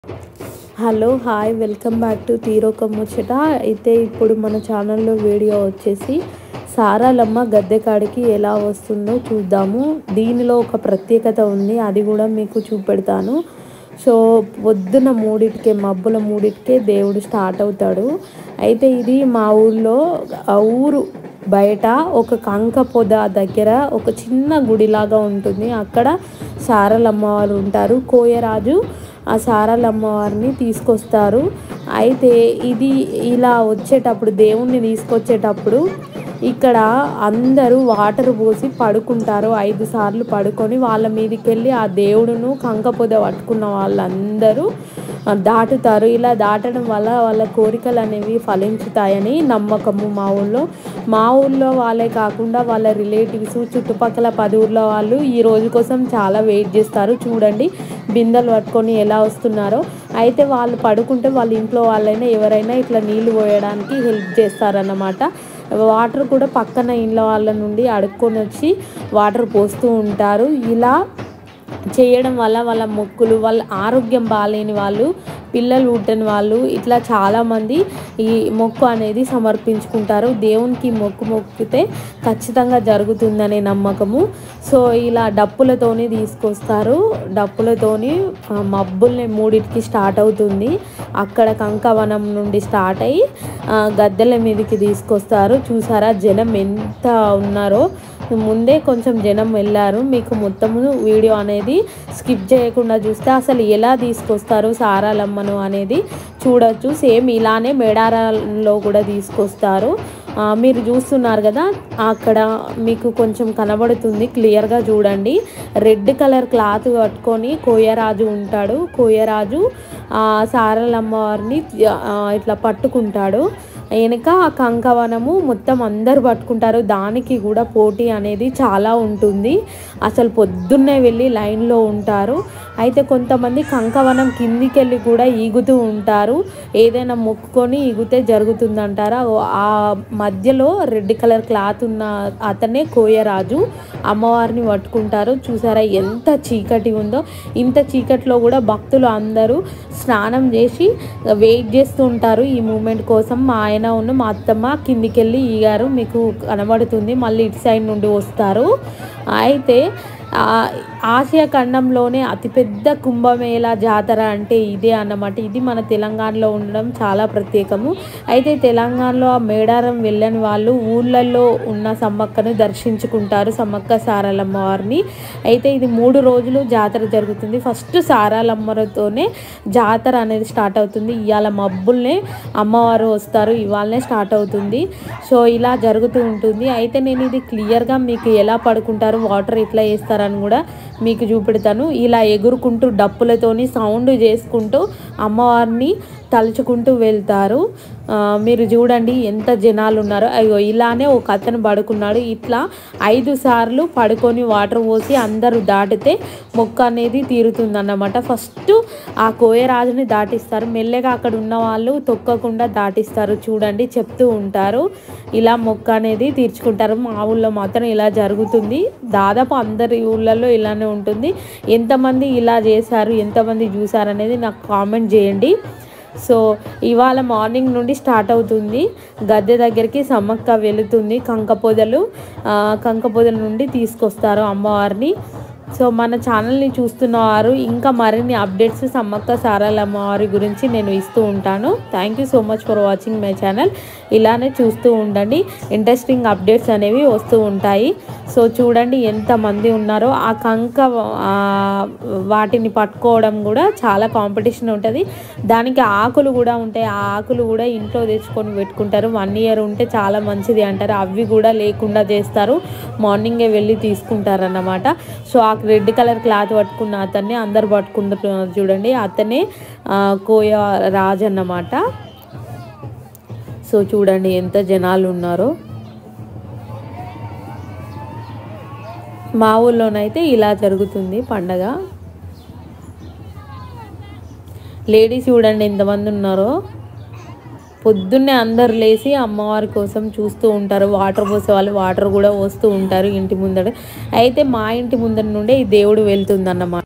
hello hi welcome back to తీరొక ముచ్చట అయితే ఇప్పుడు మన ఛానల్లో వీడియో వచ్చేసి సారాలమ్మ గద్దె కాడికి ఎలా వస్తుందో చూద్దాము దీనిలో ఒక ప్రత్యేకత ఉంది అది కూడా మీకు చూపెడతాను సో పొద్దున మూడింటికే మబ్బుల మూడింటికే దేవుడు స్టార్ట్ అవుతాడు అయితే ఇది మా ఊళ్ళో ఆ ఊరు బయట ఒక కంక పొద దగ్గర ఒక చిన్న గుడిలాగా ఉంటుంది అక్కడ సారలమ్మ వారు ఉంటారు కోయరాజు ఆ సారలమ్మ వారిని తీసుకొస్తారు అయితే ఇది ఇలా వచ్చేటప్పుడు దేవుణ్ణి తీసుకొచ్చేటప్పుడు ఇక్కడ అందరూ వాటర్ పోసి పడుకుంటారు ఐదు సార్లు పడుకొని వాళ్ళ మీదకి వెళ్ళి ఆ దేవుడును కంక పొద పట్టుకున్న వాళ్ళందరూ దాటుతారు ఇలా దాటడం వల్ల వాళ్ళ కోరికలు అనేవి ఫలించుతాయని నమ్మకము మా ఊళ్ళో మా ఊళ్ళో వాళ్ళే కాకుండా వాళ్ళ రిలేటివ్స్ చుట్టుపక్కల పది ఊర్ల వాళ్ళు ఈ రోజు కోసం చాలా వెయిట్ చేస్తారు చూడండి బిందెలు పట్టుకొని ఎలా వస్తున్నారో అయితే వాళ్ళు పడుకుంటే వాళ్ళ ఇంట్లో వాళ్ళైనా ఎవరైనా ఇట్లా నీళ్లు పోయడానికి హెల్ప్ చేస్తారన్నమాట వాటర్ కూడా పక్కన ఇళ్ళ వాళ్ళ నుండి అడుక్కొని వచ్చి వాటర్ పోస్తూ ఉంటారు ఇలా చేయడం వల్ల వాళ్ళ మొక్కులు వాళ్ళ ఆరోగ్యం బాగాలేని వాళ్ళు పిల్లలు పుట్టని వాళ్ళు ఇట్లా చాలామంది ఈ మొక్కు అనేది సమర్పించుకుంటారు దేవునికి మొక్కు మొక్కితే ఖచ్చితంగా జరుగుతుందనే నమ్మకము సో ఇలా డప్పులతోని తీసుకొస్తారు డప్పులతోని ఆ, మబ్బుల్ని మూడింటికి స్టార్ట్ అవుతుంది అక్కడ కంకవనం నుండి స్టార్ట్ అయ్యి ఆ, గద్దెల మీదకి తీసుకొస్తారు చూసారా జనం ఎంత ఉన్నారో ముందే కొంచెం జనం వెళ్ళారు మీకు మొత్తము వీడియో అనేది స్కిప్ చేయకుండా చూస్తే అసలు ఎలా తీసుకొస్తారు సారాలమ్మను అనేది చూడొచ్చు సేమ్ ఇలానే మేడారాల్లో కూడా తీసుకొస్తారు ఆ, మీరు చూస్తున్నారు కదా అక్కడ మీకు కొంచెం కనబడుతుంది క్లియర్గా చూడండి రెడ్ కలర్ క్లాత్ కట్టుకొని కోయరాజు ఉంటాడు కోయరాజు ఆ, సారలమ్మ వారిని ఆ, ఇట్లా పట్టుకుంటాడు వెనక ఆ కంకవనము మొత్తం అందరు పట్టుకుంటారు దానికి కూడా పోటీ అనేది చాలా ఉంటుంది అసలు పొద్దున్నే వెళ్ళి లైన్లో ఉంటారు అయితే కొంతమంది కంకవనం కిందికి వెళ్ళి కూడా ఈగుతూ ఉంటారు ఏదైనా మొక్కుకొని ఈగితే జరుగుతుందంటారా ఓ- ఆ మధ్యలో రెడ్ కలర్ క్లాత్ ఉన్న అతనే కోయరాజు అమ్మవారిని పట్టుకుంటారు చూసారా ఎంత చీకటి ఉందో ఇంత చీకట్లో కూడా భక్తులు అందరూ స్నానం చేసి వెయిట్ చేస్తూ ఉంటారు ఈ మూమెంట్ కోసం మా ఆయన ఉన్న మా అత్తమ్మ కిందికి వెళ్ళి ఈగారు మీకు కనబడుతుంది మళ్ళీ ఇటు సైడ్ నుండి వస్తారు అయితే ఆ, ఆసియా ఖండంలోనే అతిపెద్ద కుంభమేళ జాతర అంటే ఇదే అన్నమాట ఇది మన తెలంగాణలో ఉండడం చాలా ప్రత్యేకము అయితే తెలంగాణలో ఆ మేడారం వెళ్ళని వాళ్ళు ఊళ్ళల్లో ఉన్న సమ్మక్కను దర్శించుకుంటారు సమ్మక్క సారాలమ్మ వారిని అయితే ఇది మూడు రోజులు జాతర జరుగుతుంది ఫస్ట్ సారాలమ్మతోనే జాతర అనేది స్టార్ట్ అవుతుంది ఇవాళ మబ్బుల్నే అమ్మవారు వస్తారు ఇవాళనే స్టార్ట్ అవుతుంది సో ఇలా జరుగుతూ ఉంటుంది అయితే నేను ఇది క్లియర్గా మీకు ఎలా పడుకుంటారు వాటర్ ఎట్లా వేస్తారని కూడా మీకు చూపెడతాను ఇలా ఎగురుకుంటూ డప్పులతోని సౌండ్ చేసుకుంటూ అమ్మవారిని తలుచుకుంటూ వెళ్తారు ఆ, మీరు చూడండి ఎంత జనాలు ఉన్నారో అయ్యో ఇలానే ఒక అతను పడుకున్నాడు ఇట్లా ఐదు సార్లు పడుకొని వాటర్ పోసి అందరూ దాటితే మొక్క అనేది తీరుతుందన్నమాట ఫస్ట్ ఆ కోయరాజుని దాటిస్తారు మెల్లగా అక్కడ ఉన్న వాళ్ళు తొక్కకుండా దాటిస్తారు చూడండి చెప్తూ ఉంటారు ఇలా మొక్క అనేది తీర్చుకుంటారు మా ఊళ్ళో మాత్రం ఇలా జరుగుతుంది దాదాపు అందరి ఊళ్ళల్లో ఇలానే ఉంటుంది ఎంతమంది ఇలా చేశారు ఎంతమంది చూసారు అనేది నాకు కామెంట్ చేయండి సో ఇవాళ మార్నింగ్ నుండి స్టార్ట్ అవుతుంది గద్దె దగ్గరికి సమ్మక్క వెళుతుంది కంకపోదలు ఆ, కంకపోదల నుండి తీసుకొస్తారు అమ్మవారిని సో మన ఛానల్ని చూస్తున్న వారు ఇంకా మరిన్ని అప్డేట్స్ సమ్మక్క సారాల అమ్మవారి గురించి నేను ఇస్తూ ఉంటాను thank you so much for watching my channel ఇలానే చూస్తూ ఉండండి ఇంట్రెస్టింగ్ అప్డేట్స్ అనేవి వస్తూ ఉంటాయి సో చూడండి ఎంతమంది ఉన్నారో ఆ కంక ఆ, వాటిని పట్టుకోవడం కూడా చాలా కాంపిటీషన్ ఉంటుంది దానికి ఆకులు కూడా ఉంటాయి ఆ ఆకులు కూడా ఇంట్లో తెచ్చుకొని పెట్టుకుంటారు వన్ ఇయర్ ఉంటే చాలా మంచిది అంటారు అవి కూడా లేకుండా చేస్తారు మార్నింగే వెళ్ళి తీసుకుంటారు అన్నమాట సో ఆ రెడ్ కలర్ క్లాత్ పట్టుకున్న అతన్ని అందరు పట్టుకుంటున్నారు చూడండి అతనే ఆ, కోయ రాజ్ అన్నమాట సో చూడండి ఎంత జనాలు ఉన్నారో మా ఊళ్ళోనైతే ఇలా జరుగుతుంది పండగ లేడీస్ చూడండి ఎంతమంది ఉన్నారో పొద్దున్నే అందరు లేచి అమ్మవారి కోసం చూస్తూ ఉంటారు వాటర్ పోసే వాళ్ళు వాటర్ కూడా వస్తూ ఉంటారు ఇంటి ముందర అయితే మా ఇంటి ముందర నుండే ఈ దేవుడు వెళ్తుందన్నమాట